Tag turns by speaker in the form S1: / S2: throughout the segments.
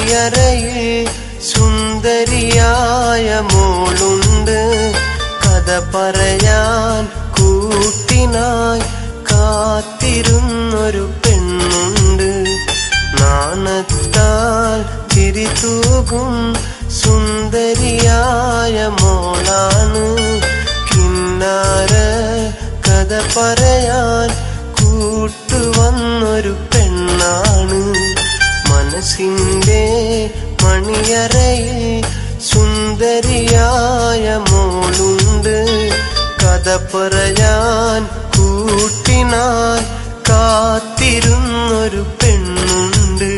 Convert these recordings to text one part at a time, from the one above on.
S1: മണിയറയിൽ സുന്ദരിയായ മോളുണ്ട് കഥ പറയാൻ കൂട്ടിനായി കാത്തിരുന്നൊരു പെണ്ണുണ്ട് നാണത്താൽ ചിരിതൂകും സുന്ദരിയായ മോളാണ് കിന്നാര കഥ പറയാൻ കൂട്ടുവന്നൊരു പെണ്ണാണ് മനസ്സിന്റെ മണിയറയിൽ സുന്ദരിയായ മോളുണ്ട് കഥ പറയാൻ കൂട്ടിനായി കാത്തിരുന്നൊരു പെണ്ണുണ്ട്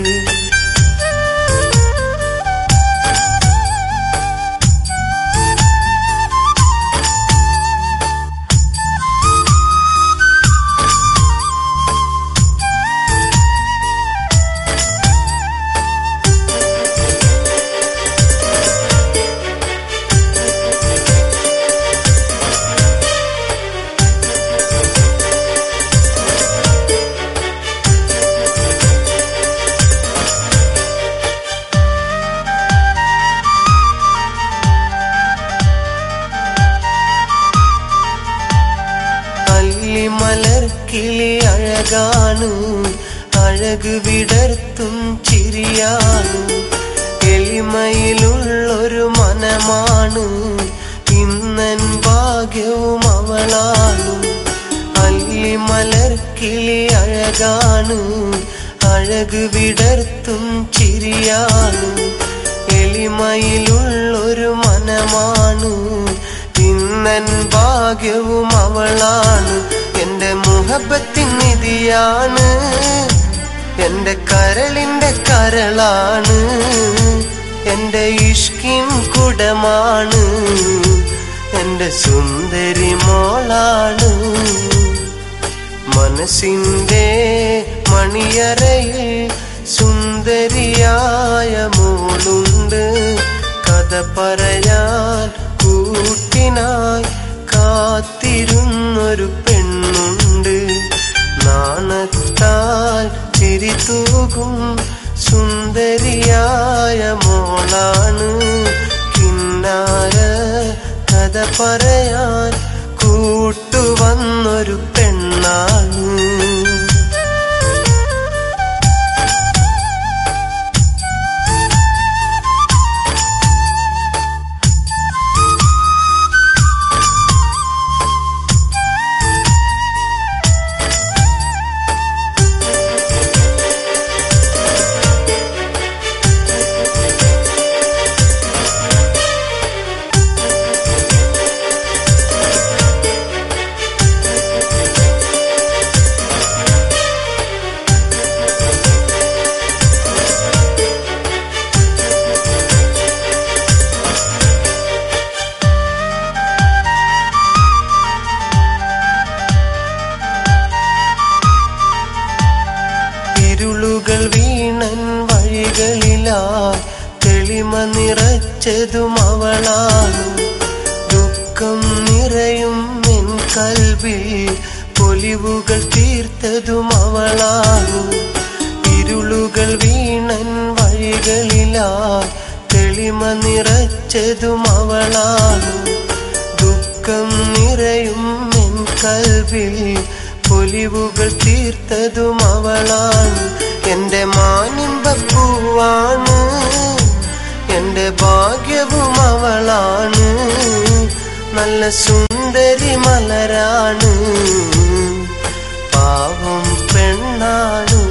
S1: അല്ലിമലർ കിളി അഴകാണ് അഴക് വിടർത്തും ചിരിയാണ് എളിമയിലുള്ളൊരു മനമാണ് ഇന്നൻ ഭാഗ്യവും അവളാണ് അല്ലിമലർ കിളി അഴകാണ് അഴക് വിടർത്തും ചിരിയാണ് എളിമയിലുള്ളൊരു മനമാണ് ഇന്നൻ ഭാഗ്യവും അവളാണ് എന്റെ മുഹബത്തിൻ നിധിയാണ് എന്റെ കരളിന്റെ കരളാണ് എന്റെ ഇഷ്കിൻ കുടമാണ് എന്റെ സുന്ദരി മോളാണ് മനസ്സിന്റെ മണിയറയിൽ സുന്ദരിയായ മോളുണ്ട് കഥ പറയാൻ കൂട്ടിനായി കാത്തിരുന്നൊരു പെണ്ണുണ്ട് നാണത്താൽ ചിരിതൂകും സുന്ദരിയായ മോളാണ് കിന്നാര കഥ പറയാൻ കൂട്ടുവന്നൊരു പെണ്ണാണ് ഇരുളുകൾ വീണൻ വഴികളിലായി തെളിമ നിറച്ചതും അവളാണ് ദുഃഖം നിറയും എൻ കൽവിൽ പൊലിവുകൾ തീർത്തതും അവളാണ് ഇരുളുകൾ വീണൻ വഴികളിലായി തെളിമ നിറച്ചതും അവളാണ് ദുഃഖം നിറയും എൻ കൽവിൽ പൊലിവുകൾ തീർത്തതും അവളാണ് എന്റെ മാനിമ്പപ്പൂവാണ് എന്റെ ഭാഗ്യവും അവളാണ് നല്ല സുന്ദരി മലരാണ് പാവം പെണ്ണാണ്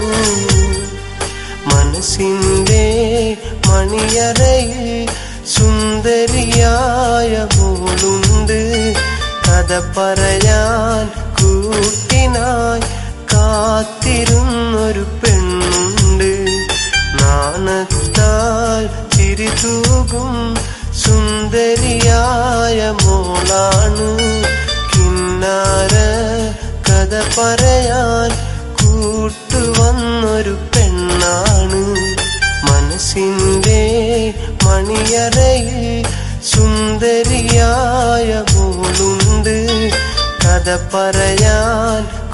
S1: മനസ്സിന്റെ മണിയറയിൽ സുന്ദരിയായ മോളുണ്ട് കഥ പറയാൻ കൂട്ടിനായി കാത്തിരുന്നൊരു പെണ്ണുണ്ട് നാണത്താൽ ചിരിതൂകും സുന്ദരിയായ മോളാണ് കിന്നാര കഥ പറയാൻ കൂട്ടുവന്നൊരു പെണ്ണാണ് മനസ്സിന്റെ മണിയറയിൽ സുന്ദരിയായ മോളുണ്ട് കഥ പറയാൻ